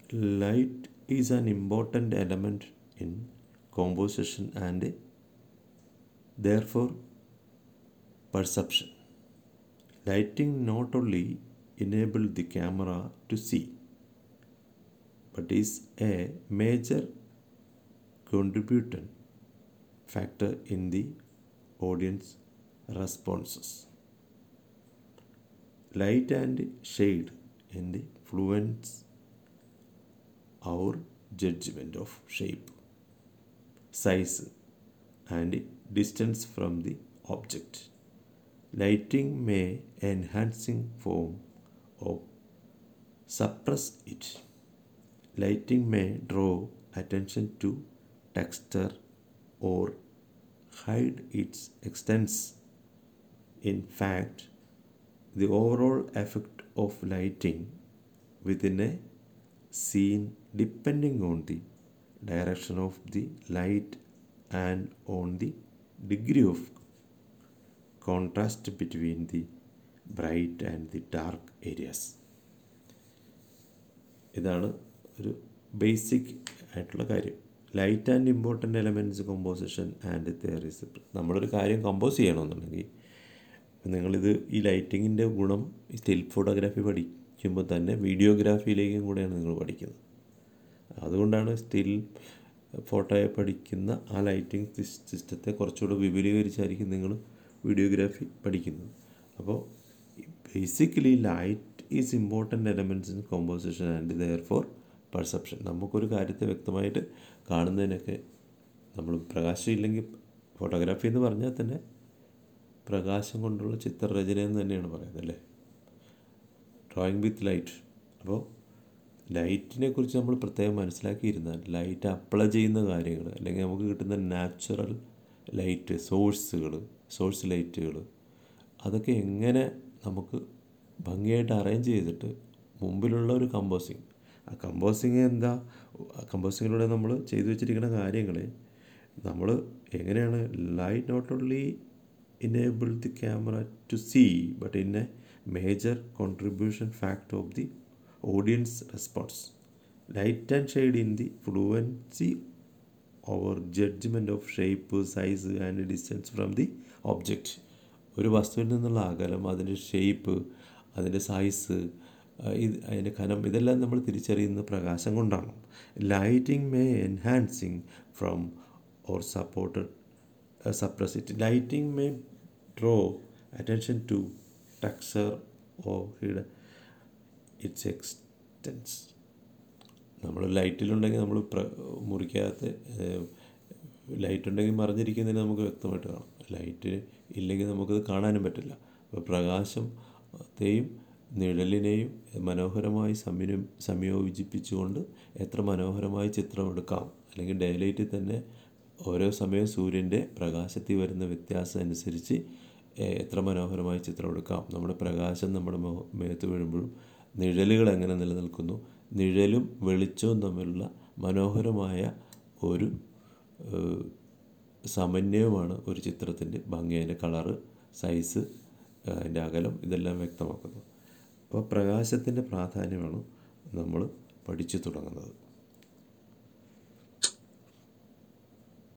light is an important element in composition and therefore perception. Lighting not only enables the camera to see but is a major contributing factor in the audience responses. Light and shade influence our judgment of shape, size, and distance from the object. Lighting may enhancing form or suppress it. Lighting may draw attention to texture or hide its extents. In fact, the overall effect of lighting within a scene depending on the direction of the light and on the degree of contrast between the bright and the dark areas ഇതാണ് ഒരു basic ആയിട്ടുള്ള കാര്യം light and important elements composition and theories നമ്മളൊരു കാര്യം compose ചെയ്യണമെന്നുണ്ടെങ്കിൽ നിങ്ങളിത് ഈ ലൈറ്റിങ്ങിൻ്റെ ഗുണം ഈ സ്റ്റിൽ ഫോട്ടോഗ്രാഫി പഠിക്കുമ്പോൾ തന്നെ വീഡിയോഗ്രാഫിയിലേക്കും കൂടെയാണ് നിങ്ങൾ പഠിക്കുന്നത് അതുകൊണ്ടാണ് സ്റ്റിൽ ഫോട്ടോയെ പഠിക്കുന്ന ആ ലൈറ്റിംഗ് സിസ്റ്റത്തെ കുറച്ചുകൂടെ വിപുലീകരിച്ചായിരിക്കും നിങ്ങൾ വീഡിയോഗ്രാഫി പഠിക്കുന്നത് അപ്പോൾ basically light is important elements in composition and therefore perception നമുക്കൊരു കാര്യത്തെ വ്യക്തമായിട്ട് കാണുന്നതിനൊക്കെ നമ്മൾ പ്രകാശം ഇല്ലെങ്കിൽ ഫോട്ടോഗ്രാഫി എന്ന് പറഞ്ഞാൽ തന്നെ പ്രകാശം കൊണ്ടുള്ള ചിത്രരചന എന്ന് തന്നെയാണ് പറയുന്നത് അല്ലേ ഡ്രോയിങ് വിത്ത് ലൈറ്റ് അപ്പോൾ ലൈറ്റിനെ കുറിച്ച് നമ്മൾ പ്രത്യേകം മനസ്സിലാക്കിയിരുന്നാൽ ലൈറ്റ് അപ്ലൈ ചെയ്യുന്ന കാര്യങ്ങൾ അല്ലെങ്കിൽ നമുക്ക് കിട്ടുന്ന നാച്ചുറൽ ലൈറ്റ് സോഴ്സുകൾ സോഴ്സ് ലൈറ്റുകൾ അതൊക്കെ എങ്ങനെ നമുക്ക് ഭംഗിയായിട്ട് അറേഞ്ച് ചെയ്തിട്ട് മുമ്പിലുള്ള ഒരു കമ്പോസിങ് ആ കമ്പോസിങ് എന്താ കമ്പോസിങ്ങിലൂടെ നമ്മൾ ചെയ്തു വെച്ചിരിക്കുന്ന കാര്യങ്ങളെ നമ്മൾ എങ്ങനെയാണ് light not only enable the camera to see but in a major contribution factor of the audience response light and shade in the fluency our judgment of shape size and distance from the object ഒരു വസ്തുവിൽ നിന്നുള്ള അകലം അതിൻ്റെ shape അതിൻ്റെ size ഇത് അതിൻ്റെ കനം ഇതെല്ലാം നമ്മൾ തിരിച്ചറിയുന്ന പ്രകാശം കൊണ്ടാണ് lighting may enhancing from or supported suppress it. Lighting may draw attention to texture or hide its extents. നമ്മൾ ലൈറ്റിലുണ്ടെങ്കിൽ നമ്മൾ പ്ര മുറിക്കാത്ത ലൈറ്റ് ഉണ്ടെങ്കിൽ മറിഞ്ഞിരിക്കുന്നതിന് നമുക്ക് വ്യക്തമായിട്ട് കാണാം ലൈറ്റ് ഇല്ലെങ്കിൽ നമുക്കത് കാണാനും പറ്റില്ല അപ്പോൾ പ്രകാശത്തെയും നിഴലിനെയും മനോഹരമായി സമയം സംയോജിപ്പിച്ചുകൊണ്ട് എത്ര മനോഹരമായി ചിത്രം എടുക്കാം അല്ലെങ്കിൽ ഡേ ലൈറ്റിൽ തന്നെ ഓരോ സമയവും സൂര്യൻ്റെ പ്രകാശത്തിൽ വരുന്ന വ്യത്യാസം അനുസരിച്ച് എത്ര മനോഹരമായി ചിത്രം എടുക്കാം നമ്മുടെ പ്രകാശം നമ്മുടെ മേത്ത് വീഴുമ്പോഴും നിഴലുകൾ എങ്ങനെ നിലനിൽക്കുന്നു നിഴലും വെളിച്ചവും തമ്മിലുള്ള മനോഹരമായ ഒരു സമന്വയമാണ് ഒരു ചിത്രത്തിൻ്റെ ഭംഗി അതിൻ്റെ കളറ് സൈസ് അതിൻ്റെ അകലം ഇതെല്ലാം വ്യക്തമാക്കുന്നത് അപ്പോൾ പ്രകാശത്തിൻ്റെ പ്രാധാന്യമാണ് നമ്മൾ പഠിച്ചു തുടങ്ങുന്നത്